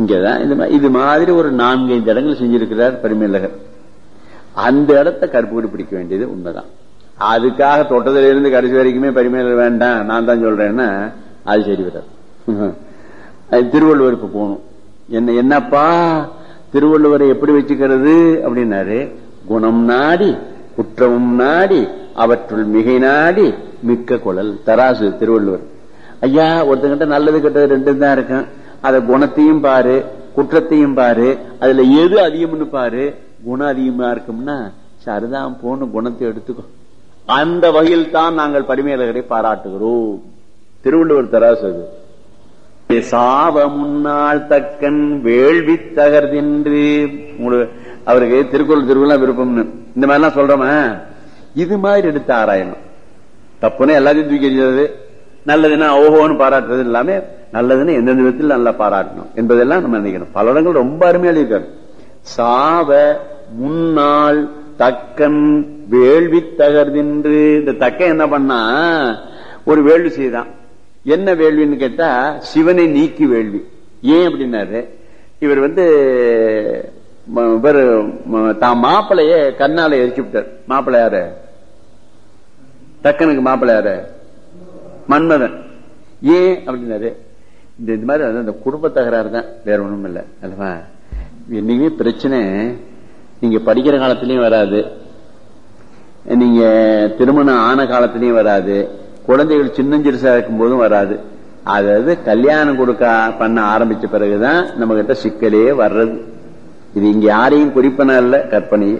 இங்கதான் இந்த மா- இது மாதிரி ஒரு நான்கு ஐந்து இடங்கள் செஞ்சிருக்கிறார் பரிமேலகர் அந்த இடத்த கருப்பு பிடிக்க வேண்டியது உண்மைதான் அதுக்காக தொட்டதுல இருந்து கடைசி வரைக்குமே பரிமேலர் வேண்டாம் நான் தான் சொல்றேன்னா அது சரி வராது அது திருவள்ளுவருக்கு போகணும் என்ன என்னப்பா திருவள்ளுவரை எப்படி வச்சுக்கிறது அப்படின்னாரு குணம் நாடி குற்றமும் நாடி அவற்றுள் மிகை நாடி மிக்க குழல் தராசு திருவள்ளுவர் ஐயா ஒருத்தங்கிட்ட நல்லது கெட்டது ரெண்டும் தான் இருக்கும் அத குணத்தையும் பாரு குற்றத்தையும் பாரு அதுல எது அதிகம்னு பாரு குணம் அதிகமா இருக்கும்னா சரிதான் போன குணத்தை எடுத்துக்கோ அந்த வகையில் தான் நாங்கள் பரிமையாளர்களை பாராட்டுகிறோம் திருவள்ளுவர் தராசு அது சாவ முன்னாள் தக்கன் வேள்வி தகர்தின்று உங்களுக்கு அவருக்கு திருக்குறள் திருக்குறள் விருப்பம்னு இந்த மாதிரிலாம் சொல்றோமா இது மாதிரி எடுத்து ஆராயணும் தப்புன்னு எல்லாத்தையும் தூக்கி எறிஞ்சது நல்லதுன்னா ஓஹோன்னு பாராட்டுறது இல்லாம நல்லதுன்னு எந்தெந்த விதத்தில் நல்லா பாராட்டணும் என்பதெல்லாம் நம்ம நினைக்கணும் பல இடங்கள் ரொம்ப அருமையா இருக்காரு சாவ முன்னாள் தக்கன் வேள்வி தகர்தின்று இந்த தக்கன் என்ன பண்ணா ஒரு வேள்வி செய்தான் என்ன வேள்வின்னு கேட்டா சிவனை நீக்கி வேள்வி ஏன் அப்படின்னாரு இவர் வந்து ம- இவர் ம- தான் மாப்பிளைய கண்ணால எரிச்சு விட்டார் மாப்பிள்ளை யாரு தக்கனுக்கு மாப்பிள்ளை யாரு மன்மதன் ஏன் அப்படின்னாரு இந்த இது மாதிரி வந்து அந்த குடும்ப தகராறு தான் வேற ஒண்ணும் இல்லை அல்லவா என்னைக்குமே பிரச்சனை நீங்க படிக்கிற காலத்திலயும் வராது நீங்க திருமணம் ஆன காலத்திலயும் வராது குழந்தைகள் சின்னஞ்சிறுசா இருக்கும் போதும் வராது அதாவது கல்யாணம் கொடுக்க பண்ண ஆரம்பிச்ச பிறகுதான் நம்ம கிட்ட சிக்கலே வர்றது இது இங்க யாரையும் குறிப்பன இல்ல கற்பனை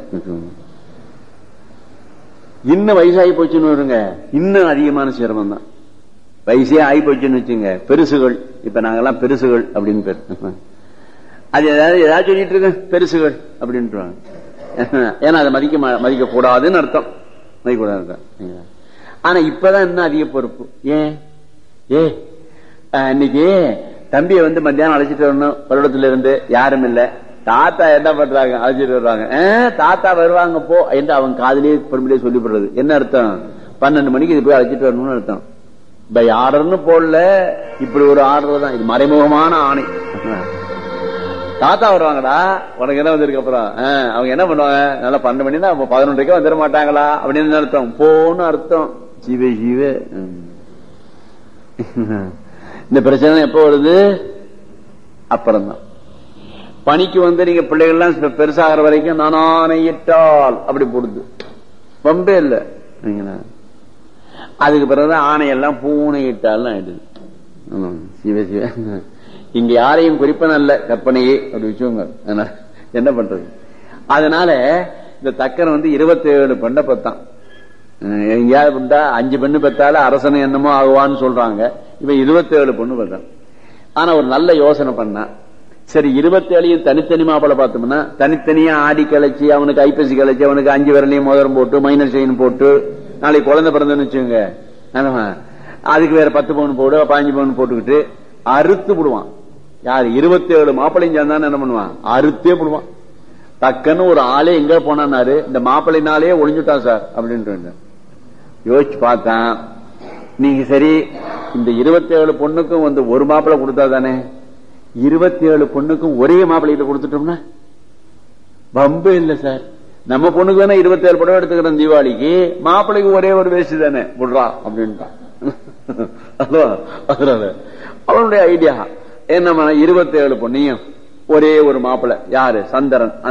இன்னும் வயசாகி போச்சுன்னு வருங்க இன்னும் அதிகமான சிரமம் தான் வயசே ஆகி போச்சுன்னு வச்சுங்க பெருசுகள் இப்ப நாங்கெல்லாம் பெருசுகள் அப்படின்னு பேர் அது ஏதாவது ஏதாவது சொல்லிட்டு இருக்க பெருசுகள் அப்படின்ட்டுருவாங்க ஏன்னா அதை மதிக்க மா- மதிக்க கூடாதுன்னு அர்த்தம் மதிக்க கூடாது அர்த்தம் ஆனா இப்பதான் இன்னும் அதிக பொறுப்பு ஏன் ஏ அஹ், இன்னைக்கு தம்பியை வந்து மத்தியானம் அழைச்சிட்டு வரணும் பருவத்துல இருந்து யாரும் இல்ல தாத்தா என்ன பண்றாங்க அழைச்சிட்டு வருவாங்க "அஹ், தாத்தா வருவாங்க போ என்று அவன் காதலியே பொறுமையிலே சொல்லிவிடுறது என்ன அர்த்தம் பன்னெண்டு மணிக்கு இது போய் அழைச்சிட்டு வரணும்னு அர்த்தம் பை ஆர்டர்னு போடல இப்படி ஒரு ஆர்டர் தான் இது மறைமுகமான ஆணை தாத்தா வருவாங்கடா உனக்கு என்ன வந்திருக்கு அப்புறம் ஆ, அவங்க என்ன பண்ணுவாங்க நல்லா பன்னெண்டு மணினா அப்ப பதினொன்றைக்கு வந்துட மாட்டாங்களா அப்படின்னு என்ன அர்த்தம் போன்னு அர்த்தம் சிவ சிவ ம். இந்த பிரச்சனை எப்ப வருது அப்புறம்தான் பணிக்கு வந்து நீங்க பிள்ளைகள்லாம் பெ- பெருசாகிற வரைக்கும் நானானையிட்டால் அப்படி போடுது பம்பே இல்ல சரிங்களா? அதுக்கு பிறகுதான் ஆணையெல்லாம் பூனையிட்டால் ஆயிடுது ஆமாம். சிவ சிவ இங்க யாரையும் குறிப்பன அல்ல கற்பனையே அப்படி வச்சுக்கோங்க அதனால என்ன பண்றது அதனால இந்த தக்கன் வந்து இருபத்தி ஏழு பெண்ணை பத்தான் அஹ் எங்கேயாவது உண்டா அஞ்சு பெண்ணு பெத்தால அரசன் என்னமோ ஆகுவான்னு சொல்றாங்க இவன் இருபத்தி ஏழு பொண்ணு பெற்றான் ஆனா ஒரு நல்ல யோசனை பண்ணான் சரி இருபத்தி ஏழையும் தனித்தனி மாப்பிளை பார்த்தோம்னா தனித்தனியா ஆடி கழிச்சு அவனுக்கு ஐப்பசி கழிச்சு அவனுக்கு அஞ்சு விரலையும் மோதிரம் போட்டு மைனர் செயின் போட்டு நாளைக்கு குழந்தை பிறந்தன்னு வச்சுங்க ஆமா. அதுக்கு வேற பத்து பவுன் போடு பாஞ்சு பவுன் போட்டுக்கிட்டு அறுத்து விடுவான் யார் இருபத்தி ஏழு மாப்பிள்ளையும் சேர்ந்தான்னு என்ன பண்ணுவான் அறுத்தே விடுவான் டக்குன்னு ஒரு ஆளே எங்க போனாரு இந்த மாப்பிள்ளைனாலே ஒளிஞ்சுட்டான் சார் அப்படின்ட்டு யோசிச்சு பார்த்தான் நீங்க சரி இந்த இருபத்தி ஏழு பொண்ணுக்கும் வந்து ஒரு மாப்பிள்ளை கொடுத்தா தானே இருபத்தி ஏழு பொண்ணுக்கும் ஒரே மாப்பிள்ளைகிட்ட கொடுத்துட்டோம்னா பம்பு இல்ல சார் நம்ம பொண்ணுக்கு தானே இருபத்தி ஏழு படம் எடுத்துக்கிறோம் தீபாவளிக்கு மாப்பிள்ளைக்கு ஒரே ஒரு வேஷ்டி தானே விடுறா அப்படின்ட்டான் அதோ, அதனால அவனுடைய ஐடியா என்ன இருபத்தி ஏழு பொண்ணையும் ஒரே ஒரு மாப்பிள்ளை யாரு சந்திரன்